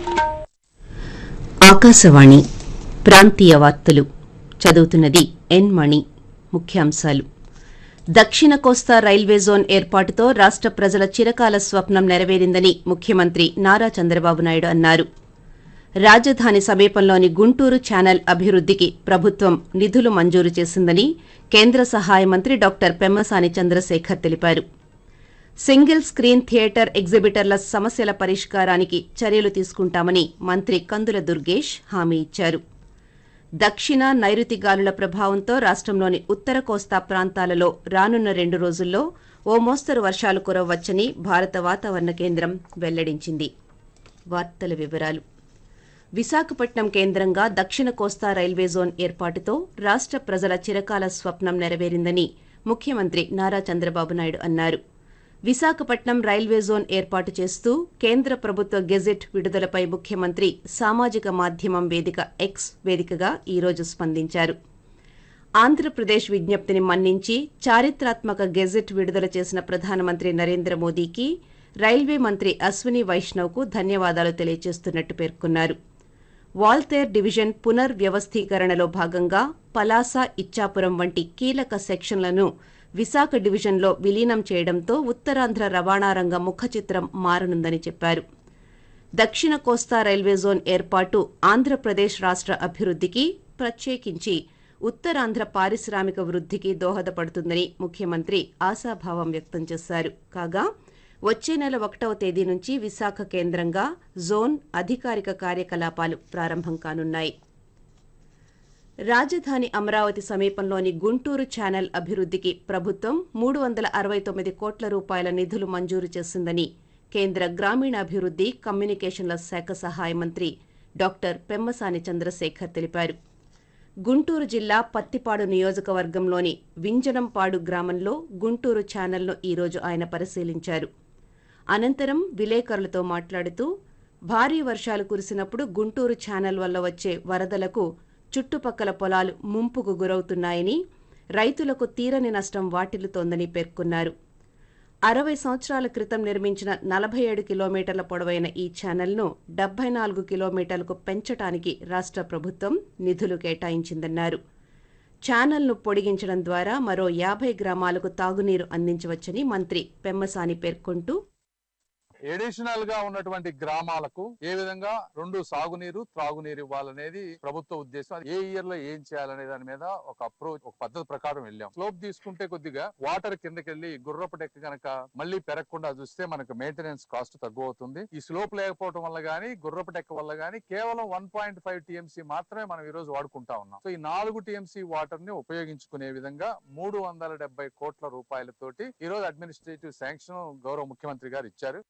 ఆకాశవాణి ప్రాంతీయ వార్తలు చదువుతున్నది ఎన్ మణి ముఖ్యాంశాలు దక్షిణ కోస్తా రైల్వే జోన్ ఏర్పాటుతో రాష్ట ప్రజల చిరకాల స్వప్నం నెరవేరిందని ముఖ్యమంత్రి నారా చంద్రబాబు నాయుడు అన్నారు రాజధాని సమీపంలోని గుంటూరు ఛానల్ అభివృద్దికి ప్రభుత్వం నిధులు మంజూరు చేసిందని కేంద్ర సహాయ మంత్రి డాక్టర్ పెమ్మసాని చంద్రశేఖర్ తెలిపారు సింగిల్ స్క్రీన్ థియేటర్ ఎగ్జిబిటర్ల సమస్యల పరిష్కారానికి చర్యలు తీసుకుంటామని మంత్రి కందుల దుర్గేష్ హామీ ఇచ్చారు దక్షిణ నైరుతి గాలుల ప్రభావంతో రాష్టంలోని ఉత్తర కోస్తా ప్రాంతాలలో రానున్న రెండు రోజుల్లో ఓ మోస్తరు వర్షాలు కురవచ్చని భారత వాతావరణ కేంద్రం వెల్లడించింది వార్తల వివరాలు విశాఖపట్నం కేంద్రంగా దక్షిణ కోస్తా రైల్వే జోన్ ఏర్పాటుతో రాష్ట ప్రజల చిరకాల స్వప్నం నెరవేరిందని ముఖ్యమంత్రి నారా చంద్రబాబు నాయుడు అన్నారు విశాఖపట్నం రైల్వే జోన్ ఏర్పాటు చేస్తూ కేంద్ర ప్రభుత్వ గెజెట్ విడుదలపై ముఖ్యమంత్రి సామాజిక మాధ్యమం వేదిక ఎక్స్ వేదికగా ఈరోజు స్పందించారు ఆంధ్రప్రదేశ్ విజ్ఞప్తిని మన్నించి చారిత్రాత్మక గెజెట్ విడుదల చేసిన ప్రధానమంత్రి నరేంద్ర మోదీకి రైల్వే మంత్రి అశ్విని వైష్ణవ్కు ధన్యవాదాలు తెలియజేస్తున్నట్టు పేర్కొన్నారు వాల్తేర్ డివిజన్ పునర్వ్యవస్థీకరణలో భాగంగా పలాస ఇచ్చాపురం వంటి కీలక సెక్షన్లను విశాఖ డివిజన్లో విలీనం చేయడంతో ఉత్తరాంధ్ర రవాణా రంగ ముఖ చిత్రం మారనుందని చెప్పారు దక్షిణ కోస్తా రైల్వే జోన్ ఏర్పాటు ఆంధ్రప్రదేశ్ రాష్ట అభివృద్దికి ప్రత్యేకించి ఉత్తరాంధ్ర పారిశ్రామిక వృద్దికి దోహదపడుతుందని ముఖ్యమంత్రి ఆశాభావం వ్యక్తం చేశారు కాగా వచ్చే నెల ఒకటవ తేదీ నుంచి విశాఖ కేంద్రంగా జోన్ అధికారిక కార్యకలాపాలు ప్రారంభం కానున్నాయి రాజధాని అమరావతి సమీపంలోని గుంటూరు ఛానల్ అభివృద్దికి ప్రభుత్వం మూడు వందల అరవై తొమ్మిది కోట్ల రూపాయల నిధులు మంజూరు చేసిందని కేంద్ర గ్రామీణాభివృద్ది కమ్యూనికేషన్ల శాఖ సహాయ మంత్రి డాక్టర్ పెమ్మసాని చంద్రశేఖర్ తెలిపారు గుంటూరు జిల్లా పత్తిపాడు నియోజకవర్గంలోని వింజనంపాడు గ్రామంలో గుంటూరు ఛానల్ను ఈరోజు ఆయన పరిశీలించారు అనంతరం విలేకరులతో మాట్లాడుతూ భారీ వర్షాలు కురిసినప్పుడు గుంటూరు ఛానల్ వల్ల వచ్చే వరదలకు చుట్టుపక్కల పొలాలు ముంపుకు గురవుతున్నాయని రైతులకు తీరని నష్టం వాటిల్లుతోందని పేర్కొన్నారు అరవై సంవత్సరాల క్రితం నిర్మించిన నలభై ఏడు కిలోమీటర్ల పొడవైన ఈ ఛానల్ను డెబ్బై నాలుగు కిలోమీటర్లకు పెంచడానికి రాష్ట ప్రభుత్వం నిధులు కేటాయించిందన్నారు ఛానల్ను పొడిగించడం ద్వారా మరో యాభై గ్రామాలకు తాగునీరు అందించవచ్చని మంత్రి పెమ్మసాని పేర్కొంటూ ఎడిషనల్ గా ఉన్నటువంటి గ్రామాలకు ఏ విధంగా రెండు సాగునీరు త్రాగునీరు ఇవ్వాలనేది ప్రభుత్వ ఉద్దేశం అది ఏ ఇయర్ లో ఏం చేయాలనే దాని మీద ఒక అప్రోచ్ ఒక పద్ధతి ప్రకారం వెళ్ళాం స్లోప్ తీసుకుంటే కొద్దిగా వాటర్ కిందకి వెళ్ళి గుర్రపు డెక్క కనుక మళ్ళీ పెరగకుండా చూస్తే మనకు మెయింటెనెన్స్ కాస్ట్ తక్కువ అవుతుంది ఈ స్లోప్ లేకపోవడం వల్ల గానీ గుర్రపు డెక్క వల్ల గానీ కేవలం వన్ పాయింట్ ఫైవ్ టీఎంసీ మాత్రమే మనం ఈ రోజు వాడుకుంటా ఉన్నాం సో ఈ నాలుగు టీఎంసీ వాటర్ ని ఉపయోగించుకునే విధంగా మూడు వందల డెబ్బై కోట్ల రూపాయలతోటి ఈ రోజు అడ్మినిస్ట్రేటివ్ శాంక్షన్ గౌరవ ముఖ్యమంత్రి గారు ఇచ్చారు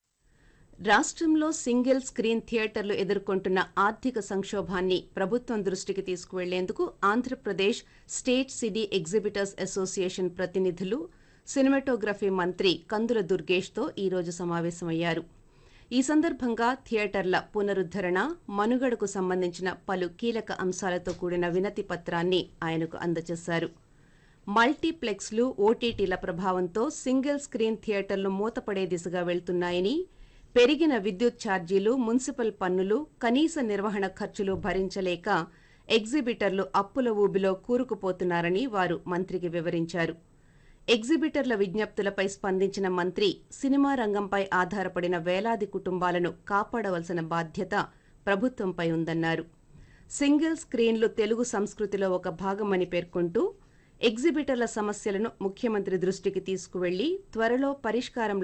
రాష్ట్రంలో సింగిల్ స్క్రీన్ థియేటర్లు ఎదుర్కొంటున్న ఆర్థిక సంక్షోభాన్ని ప్రభుత్వం దృష్టికి తీసుకువెళ్లేందుకు Andhra Pradesh state city exhibitors association ప్రతినిధులు సినిమాటోగ్రఫీ మంత్రి కందుల దుర్గేష్తో ఈరోజు సమావేశమయ్యారు ఈ సందర్భంగా థియేటర్ల పునరుద్దరణ మనుగడకు సంబంధించిన పలు కీలక అంశాలతో కూడిన వినతి పత్రాన్ని ఆయనకు అందజేశారు మల్టీప్లెక్స్లు ఓటీటీల ప్రభావంతో సింగిల్ స్క్రీన్ థియేటర్లు మూతపడే దిశగా వెళ్తున్నాయని పెరిగిన విద్యుత్ ఛార్జీలు మున్సిపల్ పన్నులు కనీస నిర్వహణ ఖర్చులు భరించలేక ఎగ్జిబిటర్లు అప్పుల ఊబిలో కూరుకుపోతున్నారని వారు మంత్రికి వివరించారు ఎగ్జిబిటర్ల విజ్ఞప్తులపై స్పందించిన మంత్రి సినిమా రంగంపై ఆధారపడిన వేలాది కుటుంబాలను కాపాడవలసిన బాధ్యత ప్రభుత్వంపై ఉందన్నారు సింగిల్ స్క్రీన్లు తెలుగు సంస్కృతిలో ఒక భాగమని పేర్కొంటూ ఎగ్జిబిటర్ల సమస్యలను ముఖ్యమంత్రి దృష్టికి తీసుకువెళ్లి త్వరలో పరిష్కారం